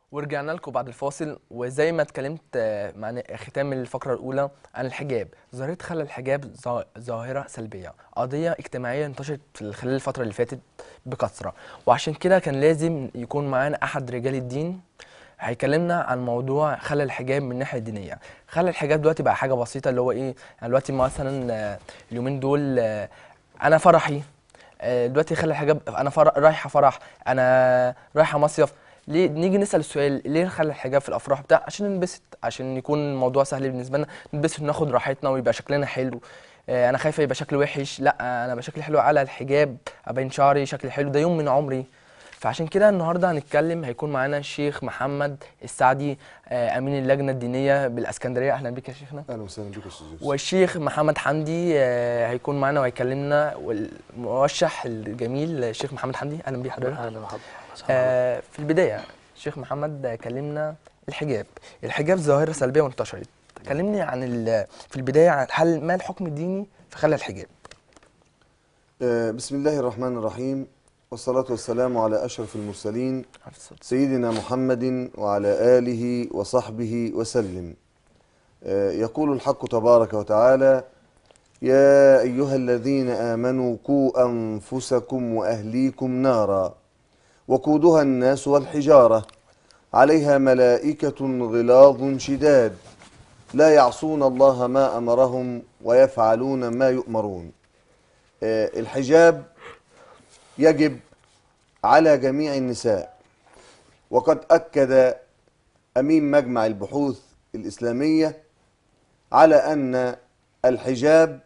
ورجعنا لكم بعد الفاصل وزي ما اتكلمت آه، مع ن- ختام الفقرة الأولى عن الحجاب ظاهرة خلع الحجاب ظا- ظاهرة سلبية قضية اجتماعية انتشرت في خلال الفترة اللي فاتت بكثرة وعشان كده كان لازم يكون معانا أحد رجال الدين هيكلمنا عن موضوع خلع الحجاب من الناحية الدينية خلع الحجاب دلوقتي بقى حاجة بسيطة اللي هو إيه يعني دلوقتي مثلا آه، اليومين دول آه، أنا فرحي آه، دلوقتي خلي الحجاب انا فرح رايحه فرح انا رايحه مصيف ليه نيجي نسال السؤال ليه نخلي الحجاب في الافراح بتاع عشان ننبسط عشان يكون الموضوع سهل بالنسبه لنا ننبسط وناخد راحتنا ويبقى شكلنا حلو آه، انا خايفه يبقى شكلي وحش لا انا ابقى شكلي حلو على الحجاب ابين شعري شكلي حلو ده يوم من عمري فعشان كده النهارده هنتكلم هيكون معانا الشيخ محمد السعدي آه، امين اللجنه الدينيه بالاسكندريه اهلا بك يا شيخنا اهلا وسهلا بك يا استاذ يوسف والشيخ محمد حمدي آه، هيكون معانا وهيكلمنا والمرشح الجميل الشيخ محمد حمدي اهلا بيه حضرتك اهلا وسهلا آه، في البدايه الشيخ محمد آه، كلمنا الحجاب الحجاب ظاهره سلبيه وانتشرت كلمني عن ال- في البدايه عن هل ما الحكم الديني في خلع الحجاب آه، بسم الله الرحمن الرحيم والصلاة والسلام على أشرف المرسلين سيدنا محمد وعلى آله وصحبه وسلم آه، يقول الحق تبارك وتعالى يا أيها الذين آمنوا قوا أنفسكم وأهليكم نارا وقودها الناس والحجارة عليها ملائكة غلاظ شداد لا يعصون الله ما أمرهم ويفعلون ما يؤمرون آه، الحجاب يجب على جميع النساء وقد أكد أمين مجمع البحوث الإسلامية على أن الحجاب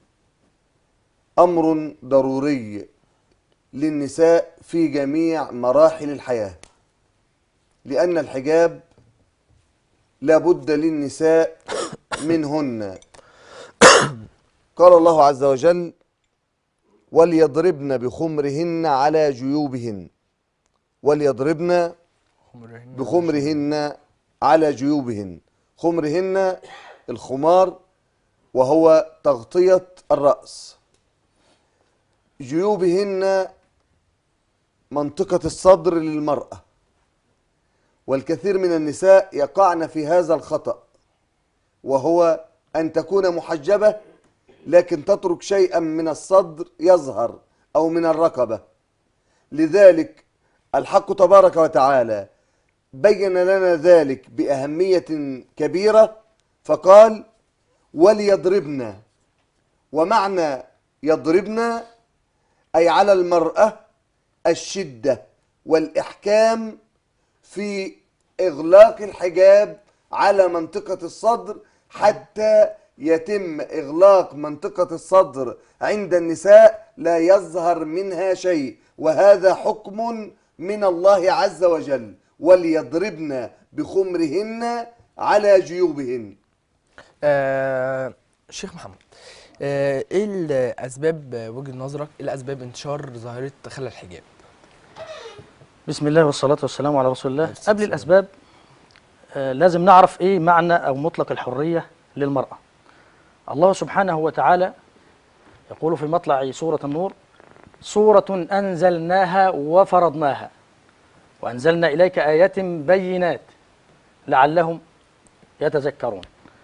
أمر ضروري للنساء في جميع مراحل الحياة لأن الحجاب لابد للنساء منهن قال الله عز وجل وليضربن بخمرهن على جيوبهن وليضربن بخمرهن على جيوبهن خمرهن الخمار وهو تغطية الرأس جيوبهن منطقة الصدر للمرأة والكثير من النساء يقعن في هذا الخطأ وهو أن تكون محجبة لكن تترك شيئا من الصدر يظهر أو من الرقبة لذلك الحق تبارك وتعالى بين لنا ذلك بأهمية كبيرة فقال وليضربن ومعنى يضربن أي على المرأة الشدة والإحكام في إغلاق الحجاب على منطقة الصدر حتى يتم إغلاق منطقة الصدر عند النساء لا يظهر منها شيء وهذا حكم من الله عز وجل وليضربن بخمرهن على جيوبهن آه شيخ محمد آه ايه الاسباب آه، وجهة نظرك ايه الاسباب انتشار ظاهرة خلع الحجاب بسم الله والصلاة والسلام على رسول الله عليه الصلاة قبل الأسباب آه لازم نعرف إيه معنى أو مطلق الحرية للمرأة الله سبحانه وتعالى يقول في مطلع سورة النور سورة أنزلناها وفرضناها وأنزلنا إليك آيات بينات لعلهم يتذكرون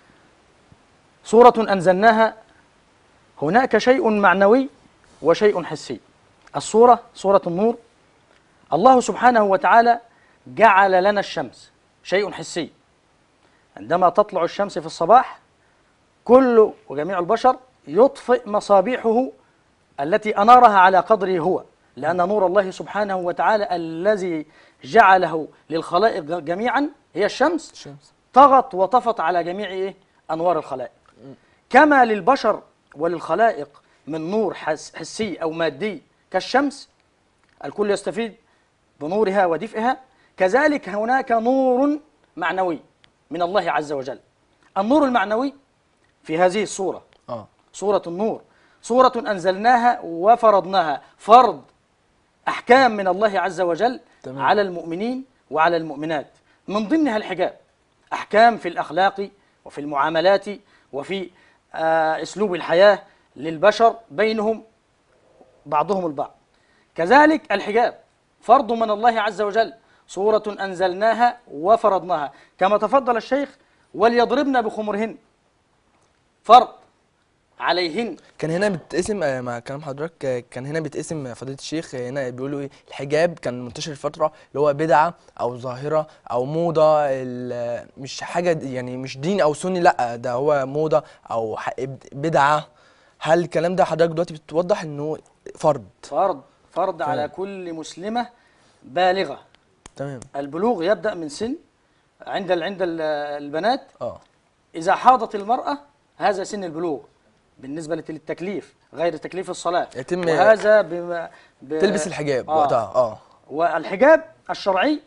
سورة أنزلناها هناك شيء معنوي وشيء حسي الصورة سورة النور الله سبحانه وتعالى جعل لنا الشمس شيء حسي عندما تطلع الشمس في الصباح كل وجميع البشر يطفئ مصابيحه التي أنارها على قدره هو لأن نور الله سبحانه وتعالى الذي جعله للخلائق جميعا هي الشمس الشمس طغت وطفت على جميع إيه؟ أنوار الخلائق كما للبشر وللخلائق من نور حس حسي أو مادي كالشمس الكل يستفيد بنورها ودفئها كذلك هناك نور معنوي من الله عز وجل النور المعنوي في هذه الصورة اه سورة النور سورة أنزلناها وفرضناها فرض أحكام من الله عز وجل تمام. على المؤمنين وعلى المؤمنات من ضمنها الحجاب أحكام في الأخلاق وفي المعاملات وفي آه، أسلوب الحياة للبشر بينهم بعضهم البعض كذلك الحجاب فرض من الله عز وجل سورة أنزلناها وفرضناها كما تفضل الشيخ وليضربن بخمرهن فرض عليهن كان هنا بتقسم آه، مع كلام حضرتك آه، كان هنا بيتقسم فضيلة الشيخ آه، هنا بيقولوا ايه الحجاب كان منتشر فترة اللي هو بدعة أو ظاهرة أو موضة ال- مش حاجة د- يعني مش دين أو سني لأ ده هو موضة أو ح- بدعة هل الكلام ده حضرتك دلوقتي بتوضح إنه فرض فرض فرض على تمام. كل مسلمة بالغة تمام البلوغ يبدأ من سن عند ال- عند ال- البنات اه إذا حاضت المرأة هذا سن البلوغ بالنسبة لت- للتكليف غير تكليف الصلاة يتم- وهذا بما ب... تلبس الحجاب آه. وقتها اه والحجاب الشرعي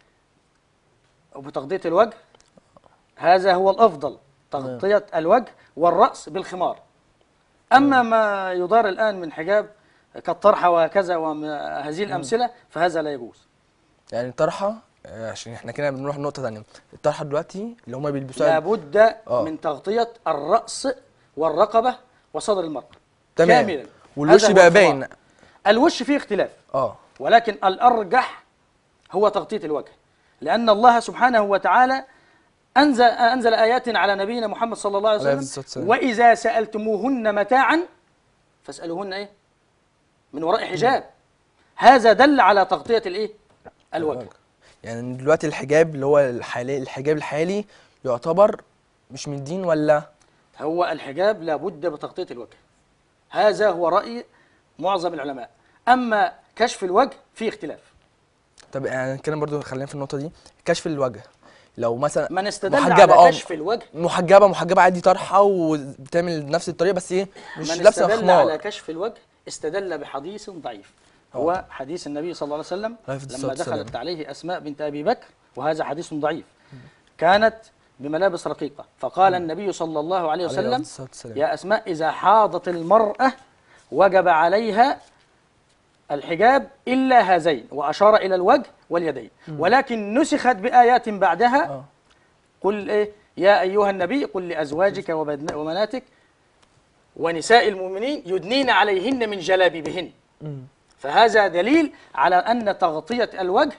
وبتغطية الوجه هذا هو الأفضل تغطية الوجه والرأس بالخمار أما ما يدار الآن من حجاب كالطرحة وهكذا وهذه الأمثلة فهذا لا يجوز يعني الطرحة آه، عشان احنا كده بنروح لنقطة تانية الطرحة دلوقتي اللي هما بيلبسوها لابد آه. من تغطية الرأس والرقبة وصدر المرأة تمام. كاملا والوش هذا هو بقى الخمار. باين الوش فيه اختلاف اه ولكن الأرجح هو تغطية الوجه لأن الله سبحانه وتعالى أنزل, أنزل آيات على نبينا محمد صلى الله عليه عليه وسلم الصلاة والسلام. وإذا سألتموهن متاعا فاسألوهن إيه من وراء حجاب هذا دل على تغطية الإيه الوجه يعني دلوقتي الحجاب اللي هو الحالي الحجاب الحالي يعتبر مش من الدين ولا هو الحجاب لابد بتغطية الوجه هذا هو رأي معظم العلماء أما كشف الوجه فيه اختلاف طب يعني نتكلم برضو خلينا في النقطة دي كشف الوجه لو مثلا من استدل محجبة على اه كشف الوجه محجبة محجبة عادي طرحة وبتعمل نفس الطريقة بس ايه مش من لابسة استدل على خمار كشف الوجه استدل بحديث ضعيف هو حديث النبي صلى الله عليه وسلم عليه الصلاة لما والسلام. دخلت عليه أسماء بنت أبي بكر وهذا حديث ضعيف كانت بملابس رقيقة فقال النبي صلى الله عليه عليه وسلم الصلاة والسلام. يا أسماء إذا حاضت المرأة وجب عليها الحجاب إلا هذين وأشار إلى الوجه واليدين ولكن نسخت بآيات بعدها اه قل إيه يا أيها النبي قل لأزواجك وبن- وبناتك ونساء المؤمنين يدنين عليهن من جلابيبهن مم. فهذا دليل على أن تغطية الوجه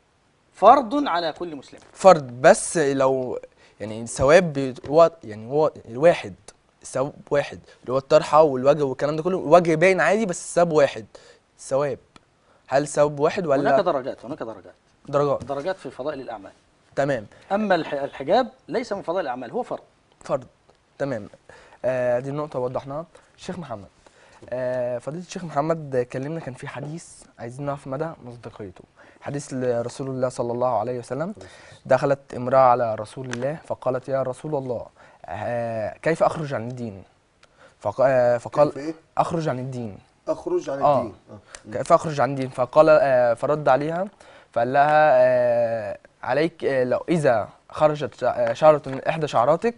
فرض على كل مسلم فرد بس لو يعني الثواب بي- هو يعني هو واحد الثواب واحد اللي هو الطرحة والوجه والكلام ده كله الوجه باين عادي بس الثواب واحد الثواب هل الثواب واحد هناك ولا درجات هناك درجات درجات درجات في فضائل الأعمال تمام أما الح- الحجاب ليس من فضائل الأعمال هو فرض فرد تمام آه دي النقطة وضحناها الشيخ محمد آه فضيلة الشيخ محمد كلمنا كان في حديث عايزين نعرف مدى مصداقيته حديث لرسول الله صلى الله عليه وسلم دخلت امرأة على رسول الله فقالت يا رسول الله آه كيف أخرج عن الدين فق- آه فقال كيف إيه؟ أخرج عن الدين اخرج عن آه. الدين آه. كيف أخرج عن الدين فقال آه فرد عليها فقال لها آه عليك آه لو إذا خرجت شع- شعرة من إحدى شعراتك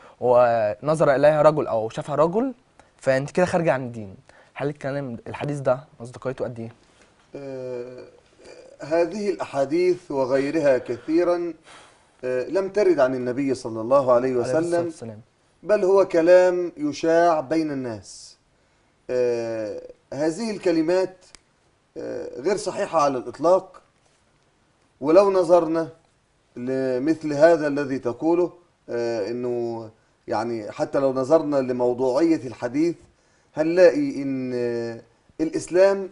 ونظر إليها رجل أو شافها رجل فأنت كده خارجة عن الدين هل الكلام الحديث ده مصداقيته قد إيه؟ آه، هذه الأحاديث وغيرها كثيرا آه، لم ترد عن النبي صلى الله عليه عليه الصلاة وسلم والسلام بل هو كلام يشاع بين الناس آه، هذه الكلمات آه، غير صحيحة على الإطلاق ولو نظرنا لمثل هذا الذي تقوله آه، انه يعني حتى لو نظرنا لموضوعية الحديث هنلاقي ان آه، الاسلام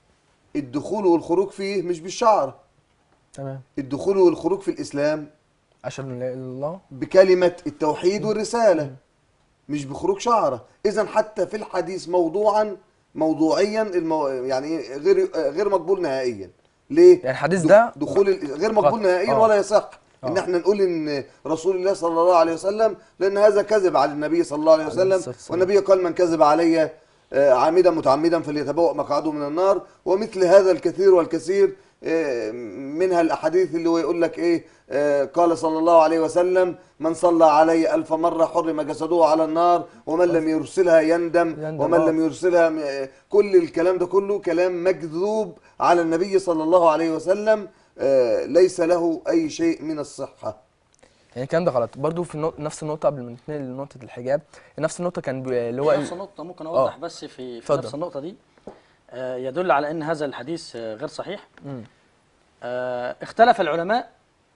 الدخول والخروج فيه مش بالشعر تمام الدخول والخروج في الاسلام أشهد أن لا إله إلا الله بكلمة التوحيد والرسالة مش بخروج شعرة إذا حتى في الحديث موضوعا موضوعيا المو... يعني إيه غير غير مقبول نهائيا ليه؟ يعني الحديث دخ- ده دخول ال- غير مقبول قط- نهائيا آه. ولا يصح ان آه. احنا نقول ان رسول الله صلى الله عليه وسلم لان هذا كذب على النبي صلى الله عليه عليه وسلم الصلاة والسلام. والنبي قال من كذب علي آه، عامدا متعمدا فليتبوأ مقعده من النار ومثل هذا الكثير والكثير آه، منها الاحاديث اللي هو يقول لك ايه آه، قال صلى الله عليه وسلم من صلى علي ألف مرة حرم جسده على النار ومن لم يرسلها يندم يندم، ومن آه. لم يرسلها آه، كل الكلام ده كله كلام مكذوب على النبي صلى الله عليه وسلم آه، ليس له أي شيء من الصحة يعني الكلام ده غلط برضو في النق- نفس النقطة قبل ما نتنقل لنقطة الحجاب نفس النقطة كان بي- اللي هو نفس النقطة ممكن أوضح بس في, في اتفضل. نفس النقطة دي آه، يدل على أن هذا الحديث آه، غير صحيح مم. آه، اختلف العلماء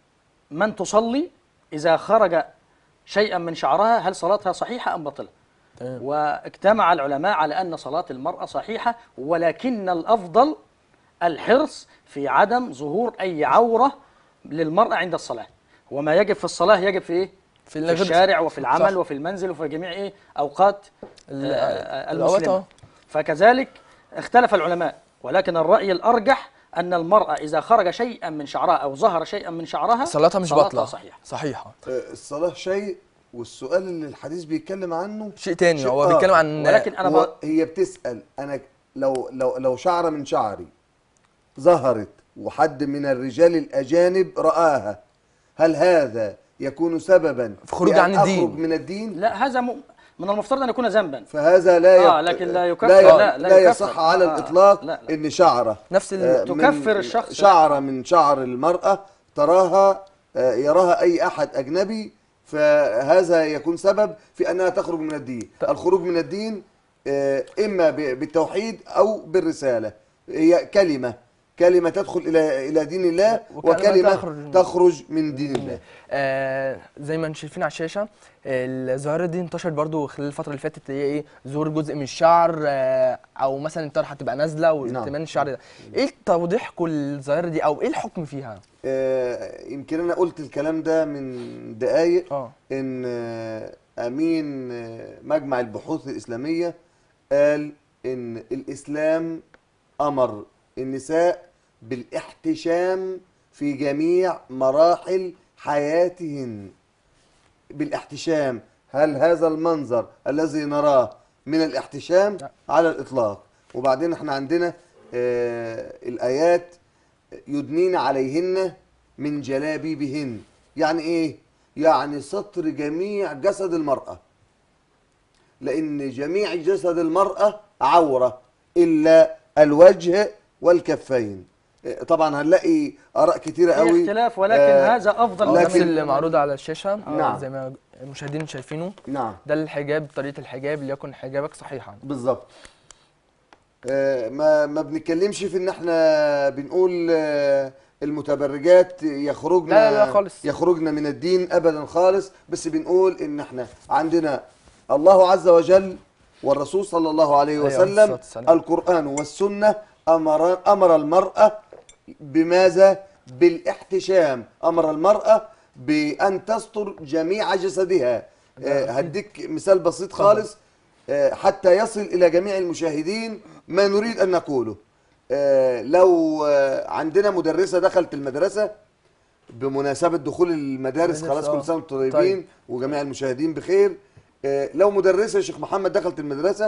من تصلي إذا خرج شيئا من شعرها هل صلاتها صحيحة أم باطلة تمام واجتمع العلماء على أن صلاة المرأة صحيحة ولكن الأفضل الحرص في عدم ظهور أي عورة للمرأة عند الصلاة وما يجب في الصلاة يجب في إيه؟ في في الغرب- الشارع وفي العمل صح. وفي المنزل وفي جميع إيه؟ أوقات ال- آه، الأوقات، المسلمة آه. فكذلك اختلف العلماء ولكن الرأي الأرجح أن المرأة إذا خرج شيئا من شعرها أو ظهر شيئا من شعرها صلاتها مش باطلة صحيحة صحيحة آه، الصلاة شيء والسؤال اللي الحديث بيتكلم عنه شيء تاني شيء هو آخر. بيتكلم عن ولكن أنا هو ب... هي بتسأل أنا لو لو لو شعرة من شعري ظهرت وحد من الرجال الأجانب رآها هل هذا يكون سببا في خروج بأن عن الدين. أخرج من الدين لا هذا م... من المفترض أن يكون ذنبا فهذا لا آه، يق- لكن لا يكفر- لا, لا- لا, لا لا يكفر. يصح على آه، الإطلاق لا، لا. إن شعرة نفس ال- آه، تكفر من الشخص. شعرة من شعر المرأة تراها آه، يراها أي أحد أجنبي فهذا يكون سبب في أنها تخرج من الدين الخروج من الدين آه، إما ب- بالتوحيد أو بالرسالة هي كلمة كلمة تدخل إلى إلى دين الله وكلمة وكلمة تخرج- تخرج من دين الله آه زي ما انتم شايفين على الشاشه الظاهره دي انتشرت برضو خلال الفتره اللي فاتت اللي هي ايه ظهور جزء من الشعر آه او مثلا الطرحه تبقى نازله والتمان الشعر ده ايه توضيحكم للظاهره دي او ايه الحكم فيها آه، يمكن أنا قلت الكلام ده من دقايق اه ان آه، امين آه، مجمع البحوث الاسلاميه قال ان الاسلام امر النساء بالاحتشام في جميع مراحل حياتهن بالاحتشام هل هذا المنظر الذي نراه من الاحتشام لا. على الاطلاق وبعدين احنا عندنا آه، الايات يدنين عليهن من جلابيبهن يعني ايه يعني ستر جميع جسد المرأة لأن جميع جسد المرأة عورة إلا الوجه والكفين إيه، طبعا هنلاقي آراء كتيرة في قوي اختلاف ولكن آه، هذا أفضل آه، نفس لكن- اللي معروض على الشاشه آه، نعم. زي ما المشاهدين شايفينه نعم ده الحجاب طريقه الحجاب ليكن حجابك صحيحا بالظبط آه، ما ما بنتكلمش في ان احنا بنقول آه، المتبرجات يخرجن لا، لا، لا خالص. يخرجن من الدين ابدا خالص بس بنقول ان احنا عندنا الله عز وجل والرسول صلى الله عليه عليه وسلم الصلاة والسلام. القرآن والسنة أمر أمر المرأة بماذا؟ بالاحتشام أمر المرأة بأن تستر جميع جسدها آه، هديك مثال بسيط خالص آه، حتى يصل إلى جميع المشاهدين ما نريد أن نقوله آه، لو آه، عندنا مدرسة دخلت المدرسة بمناسبة دخول المدارس المدارس، خلاص آه. كل سنة وانتم طيبين طيب. وجميع المشاهدين بخير آه، لو مدرسة يا شيخ محمد دخلت المدرسة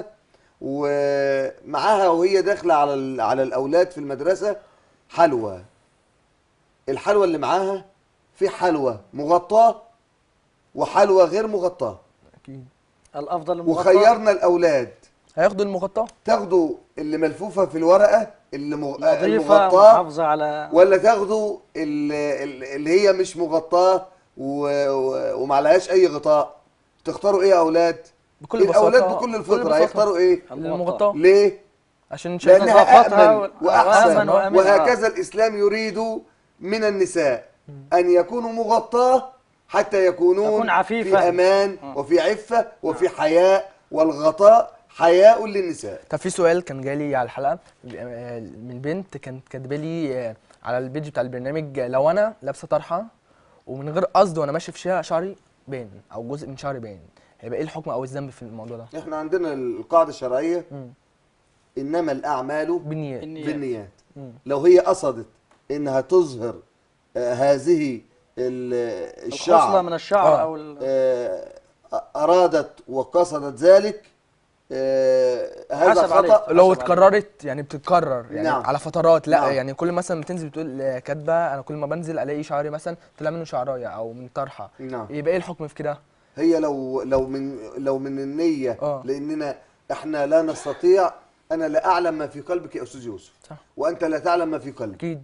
ومعاها وهي داخلة على ال- على الأولاد في المدرسة حلوى الحلوى اللي معاها في حلوى مغطاة وحلوى غير مغطاة اكيد الأفضل المغطى وخيرنا الأولاد هياخدوا المغطاه تاخدوا اللي ملفوفة في الورقة اللي مغ... نظيفة المغطاة محافظة على ولا تاخدوا ال- ال- اللي هي مش مغطاة و... و... ومعلهاش أي غطاء تختاروا إيه يا أولاد؟ بكل الأولاد بساطة- بكل بكل الفطرة بساطة. هيختاروا إيه؟ المغطاه ليه؟ عشان شايفه لأنها نظافتها أأمن و- وأحسن وآمن وأمن. وهكذا الإسلام يريد من النساء أن يكونوا مغطاة حتى يكونون تكون عفيفة. في أمان آه. وفي عفة وفي حياء والغطاء حياء للنساء طب في سؤال كان جالي على الحلقه آه، من بنت كانت كاتبه لي آه، على البيج بتاع البرنامج آه، لو انا لابسه طرحه ومن غير قصد وانا ماشي في شارع شعري باين او جزء من شعري باين هيبقى ايه الحكم او الذنب في الموضوع ده؟ احنا عندنا القاعدة الشرعية مم. إنما الأعمال بالنيات بالنيات. بالنيات مم. لو هي قصدت إنها تظهر آه، هذه ال- الخصلة الشعر من الشعر آه. أو ال... آه، أرادت وقصدت ذلك آه، هذا حسب عليه. خطأ لو حسب اتكررت يعني بتتكرر يعني نعم. على فترات لا نعم. يعني كل مثلا بتنزل بتقول آه، كاتبه انا كل ما بنزل الاقي شعري مثلا طلع منه شعرايه او من طرحه نعم يبقى ايه الحكم في كده؟ هي لو لو من لو من النية آه. لأننا احنا لا نستطيع أنا لا أعلم ما في قلبك يا أستاذ يوسف صح. وأنت لا تعلم ما في قلبك اكيد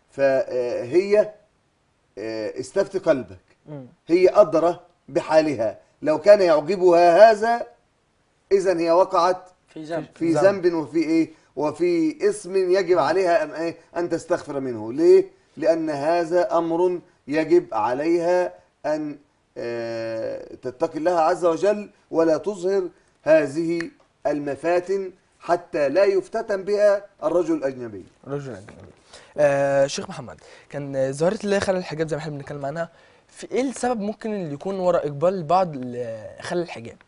فهي استفتي قلبك مم. هي أدرى بحالها لو كان يعجبها هذا إذا هي وقعت في ذنب في ذنب. ذنب وفي إيه وفي اسم يجب عليها أن إيه أن تستغفر منه ليه لأن هذا أمر يجب عليها أن آه، تتقي الله عز وجل ولا تظهر هذه المفاتن حتى لا يفتتن بها الرجل الأجنبي رجل أجنبي آه شيخ محمد كان ظاهرة اللي خلع الحجاب زي ما احنا بنتكلم عنها في ايه السبب ممكن اللي يكون وراء اقبال البعض لخلع الحجاب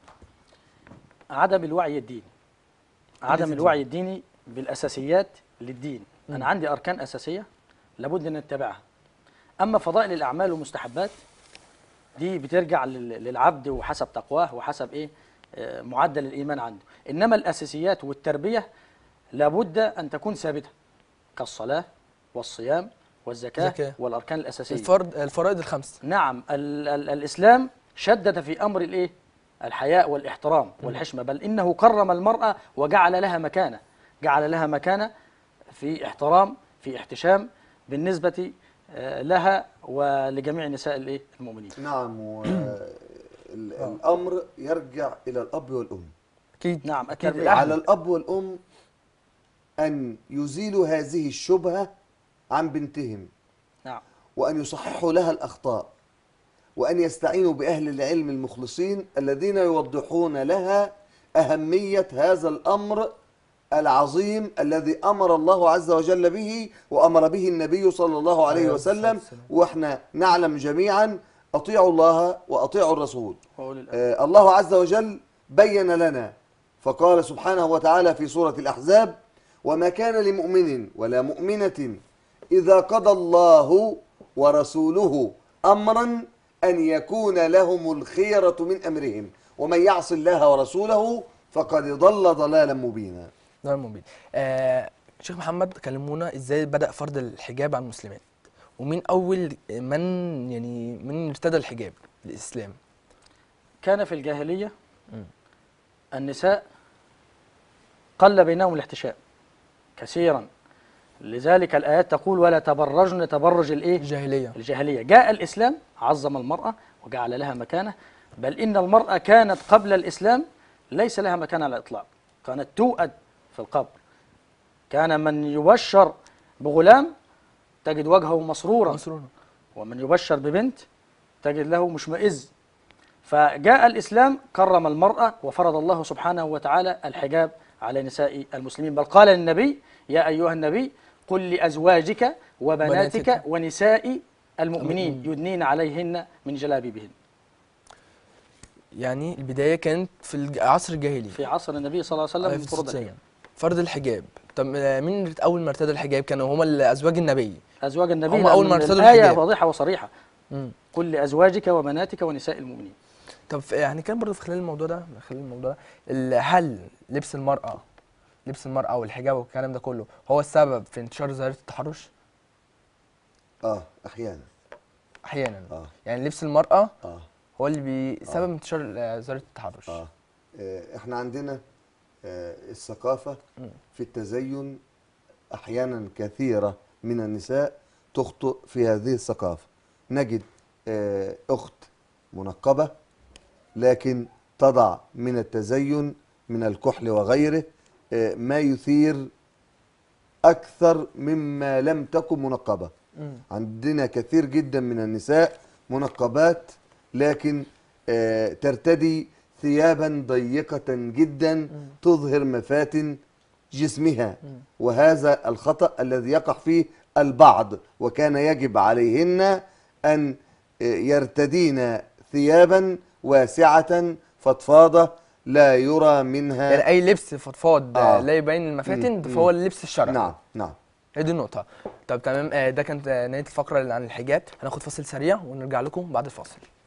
عدم الوعي الديني عدم الدين. الوعي الديني بالاساسيات للدين انا عندي اركان اساسيه لابد ان نتبعها اما فضائل الاعمال والمستحبات دي بترجع لل- للعبد وحسب تقواه وحسب ايه آه، معدل الايمان عنده انما الاساسيات والتربيه لابد ان تكون ثابته كالصلاه والصيام والزكاه زكاة. والاركان الاساسيه الفرد الفرائض الخمس نعم ال ال الإسلام شدد في أمر الإيه؟ الحياء والاحترام والحشمة بل إنه كرم المرأة وجعل لها مكانة جعل لها مكانة في احترام في احتشام بالنسبة آه، لها ولجميع نساء الإيه؟ المؤمنين نعم والأمر يرجع إلى الأب والأم اكيد نعم اكيد التربية. الأهل. على الأب والأم أن يزيلوا هذه الشبهة عن بنتهم نعم وأن يصححوا لها الأخطاء وأن يستعينوا بأهل العلم المخلصين الذين يوضحون لها أهمية هذا الأمر العظيم الذي أمر الله عز وجل به وأمر به النبي صلى الله عليه عليه الصلاة وسلم والسلام. وإحنا نعلم جميعا أطيعوا الله وأطيعوا الرسول وأولي الأمر آه، الله عز وجل بين لنا فقال سبحانه وتعالى في سورة الأحزاب وما كان لمؤمن ولا مؤمنة إذا قضى الله ورسوله أمرا أن يكون لهم الخيرة من أمرهم ومن يعص الله ورسوله فقد ضل ضلالا مبينا ده المبين آه شيخ محمد كلمونا ازاي بدأ فرض الحجاب على المسلمات ومين اول من يعني من ارتدى الحجاب الاسلام كان في الجاهلية مم. النساء قل بينهم الاحتشام كثيرا لذلك الآيات تقول ولا تبرجن تبرج الإيه؟ الجاهليه الجاهلية جاء الإسلام عظم المرأة وجعل لها مكانة بل إن المرأة كانت قبل الإسلام ليس لها مكان على الإطلاق كانت توأد في القبر كان من يبشر بغلام تجد وجهه مسرورا مسرورة ومن يبشر ببنت تجد له مشمئز فجاء الإسلام كرم المرأة وفرض الله سبحانه وتعالى الحجاب على نساء المسلمين بل قال للنبي يا أيها النبي قل لأزواجك وبناتك بناتك ونساء المؤمنين يدنين عليهن من جلابيبهن يعني البدايه كانت في العصر الجاهلي في عصر النبي صلى الله عليه عليه وسلم الصلاة فرض والسلام. فرض الحجاب طب آه، مين اول ما ارتدى الحجاب كانوا هما ازواج النبي أزواج النبي هم أول لأن ما ارتدوا الآية الحجاب. واضحة وصريحة مم. قل لأزواجك وبناتك ونساء المؤمنين طب في- يعني كان برضه في خلال الموضوع ده من خلال الموضوع ده ال- هل لبس المرأة لبس المرأة والحجاب والكلام ده كله هو السبب في انتشار ظاهرة التحرش؟ آه أحيانا أحيانا آه. يعني لبس المرأة آه هو اللي بسبب انتشار آه، ظاهرة التحرش آه آه، احنا عندنا آه، الثقافة في التزين أحيانا كثيرة من النساء تخطئ في هذه الثقافة نجد آه، أخت منقبة لكن تضع من التزين من الكحل وغيره آه، ما يثير أكثر مما لم تكن منقبة مم. عندنا كثير جدا من النساء منقبات لكن آه، ترتدي ثيابا ضيقة جدا تظهر مفاتن جسمها وهذا الخطأ الذي يقع فيه البعض وكان يجب عليهن أن آه، يرتدين ثيابا واسعة فضفاضة لا يرى منها يعني أي لبس فضفاض آه. آه. لا يبين المفاتن مم. فهو اللبس الشرعي نعم نعم هي دي النقطة طب تمام آه، ده كانت آه، نهاية الفقرة اللي عن الحجاب هناخد فاصل سريع ونرجع لكم بعد الفاصل